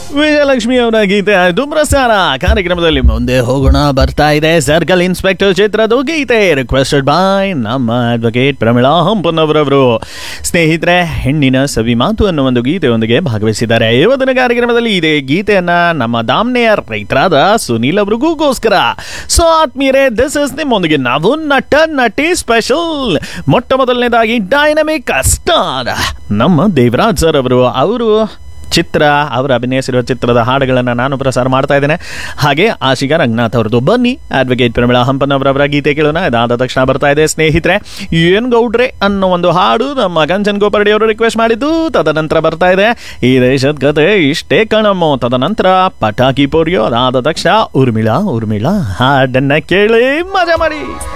ವಿಜಯಲಕ್ಷ್ಮಿ ಅವರ ಗೀತೆ ಆಯ್ತು ಪ್ರಸಾರ ಕಾರ್ಯಕ್ರಮದಲ್ಲಿ ಮುಂದೆ ಹೋಗೋಣ ಬರ್ತಾ ಇದೆ ಸರ್ಕಲ್ ಇನ್ಸ್ಪೆಕ್ಟರ್ ಚಿತ್ರದ ಗೀತೆ ರಿಕ್ವೆಸ್ಟೆಡ್ ಬಾಯ್ ನಮ್ಮ ಅಡ್ವೊಕೇಟ್ ಪ್ರಮಿಳಾ ಹಂಪನ್ನವರವರು ಸ್ನೇಹಿತರೆ ಹೆಣ್ಣಿನ ಸವಿ ಮಾತು ಅನ್ನೋ ಒಂದು ಗೀತೆಯೊಂದಿಗೆ ಭಾಗವಹಿಸಿದ್ದಾರೆ ಇವತ್ತಿನ ಕಾರ್ಯಕ್ರಮದಲ್ಲಿ ಇದೇ ಗೀತೆಯನ್ನ ನಮ್ಮ ದಾಮ್ನೆಯ ರೈತರಾದ ಸುನೀಲ್ ಅವರಿಗೋಸ್ಕರ ಸೊ ಆತ್ಮೀಯರೇ ದಿಸ್ ಇಸ್ ನಿಮ್ಮೊಂದಿಗೆ ನಾವು ನಟ ನಟಿ ಸ್ಪೆಷಲ್ ಮೊಟ್ಟ ಮೊದಲನೇದಾಗಿ ಡೈನಮಿಕ್ ಸ್ಟಾರ್ ನಮ್ಮ ದೇವರಾಜ್ ಸರ್ ಅವರು ಅವರು ಚಿತ್ರ ಅವರು ಅಭಿನಯಿಸಿರುವ ಚಿತ್ರದ ಹಾಡುಗಳನ್ನು ನಾನು ಪ್ರಸಾರ ಮಾಡ್ತಾ ಇದ್ದೇನೆ ಹಾಗೆ ಆಶಿಕಾ ರಂಗನಾಥ್ ಅವರದ್ದು ಬನ್ನಿ ಅಡ್ವೊಕೇಟ್ ಪ್ರಮಿಳಾ ಹಂಪನವರವರ ಗೀತೆ ಕೇಳೋಣ ಇದಾದ ತಕ್ಷಣ ಬರ್ತಾ ಇದೆ ಸ್ನೇಹಿತರೆ ಏನ್ ಗೌಡ್ರೆ ಅನ್ನೋ ಒಂದು ಹಾಡು ನಮ್ಮ ಕಂಚನ್ ಗೋಪರ್ಡಿ ಅವರು ರಿಕ್ವೆಸ್ಟ್ ಮಾಡಿದ್ದು ತದನಂತರ ಬರ್ತಾ ಇದೆ ಈ ದೇಶದ ಕತೆ ಇಷ್ಟೇ ಕಣಮ್ಮೋ ತದನಂತರ ಪಟಾಕಿ ಪೋರಿಯೋ ಅದಾದ ತಕ್ಷಣ ಉರ್ಮಿಳಾ ಉರ್ಮಿಳಾ ಹಾಡನ್ನ ಕೇಳಿ ಮಜಾ ಮಾಡಿ